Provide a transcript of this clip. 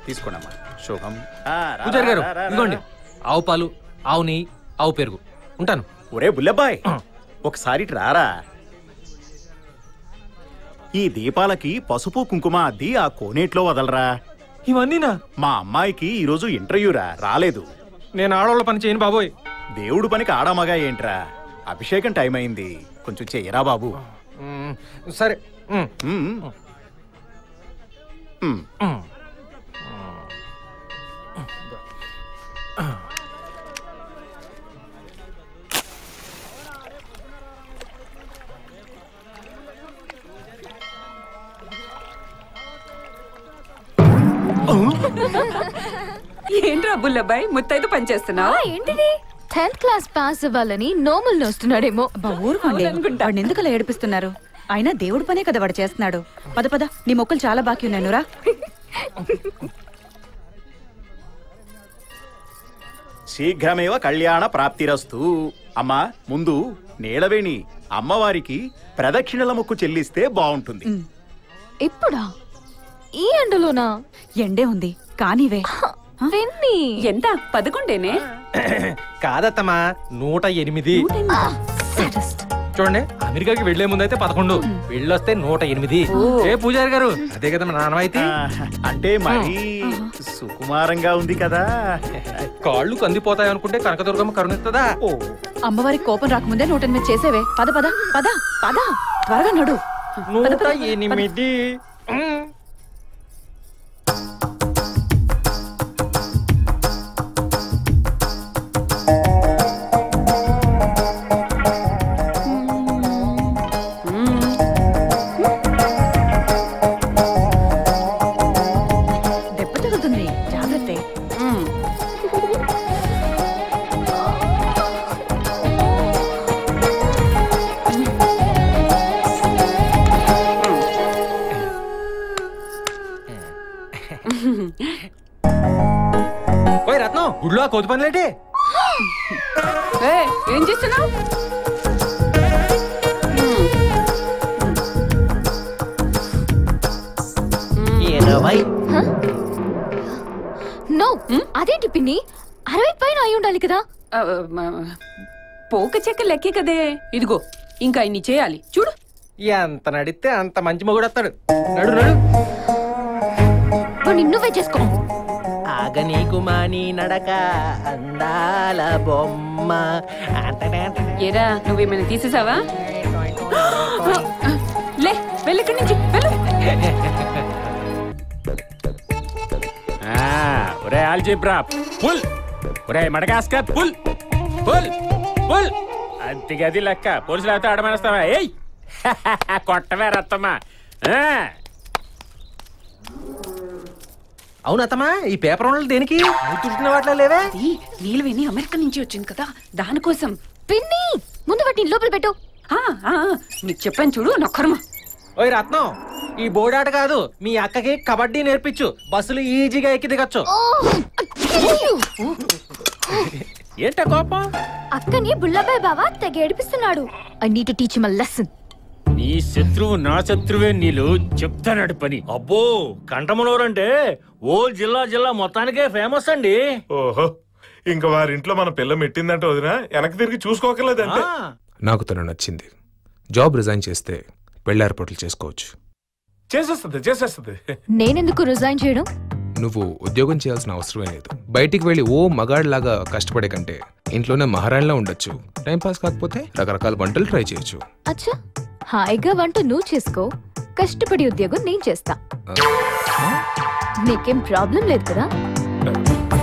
తీసుకోండమ్మా శుభం ఆ, రా, పూజారి గారు రా, రా, రా, ఇదిగోండి రా. ఆవు పాలు ఆవు నెయ్యి ఆవు పెరుగు ఉంటాను ఒరే బుల్లబ్బాయ్ ఒకసారి ఇటు రారా ఈ దీపాలకి పసుపు కుంకుమ అద్ది ఆ కోనేట్లో వదలరా ఇవన్నీనా మా అమ్మాయికి ఈరోజు ఇంటర్వ్యూరా రాలేదు నేను ఆడవాళ్ళ పని చేయను బాబోయ్ దేవుడు పనికి ఆడామగా ఏంట్రా అభిషేకం టైం అయింది కొంచెం చెయ్యరా బాబు మ్మ్, సరే మ్మ్, మ్మ్. మ్మ్. మ్మ్. ఏంట్రా బుల్లబ్బాయ్ ముత్తైదు పనిచేస్తున్నావు ఏంటిది టెన్త్ క్లాస్ పాస్ అవ్వాలని నోములు నోస్తున్నాడేమో అబ్బా ఊరుకోండి అవుననుకుంటా. వాడిని ఎందుకు అలా ఏడిపిస్తున్నారు అయినా దేవుడి పనే కదా వాడు చేస్తున్నాడు పద పద నీ మొక్కలు చాలా బాకీ ఉన్నాయి నువ్వు రా శీఘ్రమేవ కళ్యాణ ప్రాప్తిరస్తు అమ్మా ముందు నీలవేణి అమ్మవారికి ప్రదక్షిణల ముక్కు చెల్లిస్తే బాగుంటుంది ఇప్పుడా ఈ ఎండలోనా ఎండే ఉంది కానీవే వెన్ని ఎంత పదకొండేనే కాదత్తమ్మా నూట ఎనిమిది Saddest. చూడండి అమెరికాకి వెళ్లే ముందైతే పదకొండు వెళ్ళొస్తే నూట ఎనిమిది ఏ పూజారి గారు అదే కదా మా నాన్నమైతే ఆ, అంటే మరి సుకుమారంగా ఉంది కదా కాళ్ళు కందిపోతాయి అనుకుంటే కనకదుర్గమ్మ కరుణిస్తుందా ఓ అమ్మవారికి కోపం రాకముందే నూట ఎనిమిది చేసేవే పద పద పద పద త్వరగా నడు నూట ఎనిమిది మ్మ్. దెబ్బ తగులుతుంది జాగ్రత్త ఓయ్ రత్నం గుడిలో ఆ కోతి పనులేటి ఏ, ఏం చేస్తున్నావు ఇరవై నో అదేంటి పిన్ని అరవై పైన అయి ఉండాలి కదా పోక చెక్క లెక్కే కదే ఇదిగో ఇంకా ఇన్ని చేయాలి చూడు ఎంత నడితే అంత మంచి మొగుడు వస్తాడు నడు నడు పోనీ నువ్వే చేసుకో ఆగ నీకు మాని నడక అందాల బొమ్మ ఏరా నువ్వేమైనా తీసేసావా లే వెళ్ళిక్కడి నుంచి వెళ్ళు ఒరే ఆల్జీబ్రా పుల్ ఒరే మడగాస్కర్ పుల్ పుల్ పుల్ అంతిగది లెక్క పోలీసులు అయితే ఆడమనేస్తావా ఏయ్ కొట్టవే రత్తమ్మా ఆ. అవును అత్తమా ఈ పేపర్ ఉండలు దేనికి చూస్తున్న వాటిలో లేవే ఈ నీలవేణి అమెరికా నుంచి వచ్చింది కదా దానికోసం పిన్ని ముందు వాటిని లోపల పెట్టు ఆ, ఆ, ఆ, నీకు చెప్పాను చూడు నొక్కరమ ఓయ్ రత్నం ఈ బోర్డాట కాదు మీ అక్కకి కబడ్డీ నేర్పించు బస్సులు ఈజీగా ఎక్కి దిగచ్చు ఓ అయ్యో! ఏంట కోపం అక్కని బుల్లబాయ్ బావా తెగ ఏడిపిస్తున్నాడు I need to teach my lesson నీ శత్రువు నా శత్రువే నీళ్ళు చెప్తానడు పని అబ్బో కంటమనూరంటే ఓ జిల్లా జిల్లా మొత్తానికే ఫేమస్ అండి ఓహో ఇంక వారింట్లో మన పిల్ల మెట్టిందంటే వదినా వెనక్కి తిరిగి చూసుకోకర్లేదంటే ఆ. నాకు తను నచ్చింది జాబ్ రిజైన్ చేస్తే పెళ్లి ఏర్పాట్లు చేసుకోవచ్చు చేసేస్తుంది చేసేస్తుంది నేనెందుకు రిజైన్ చేయడం నువ్వు ఉద్యోగం చేయాల్సిన అవసరమే లేదు బయటికి వెళ్ళి ఓ మగాడిలాగా కష్టపడే కంటే ఇంట్లోనే మహారాణిలా ఉండొచ్చు టైం పాస్ కాకపోతే రకరకాల వంటలు ట్రై చేయొచ్చు అచ్చా హాయిగా వంట నువ్వు చేసుకో కష్టపడి ఉద్యోగం నేను చేస్తా నీకేం ప్రాబ్లం లేదు కదా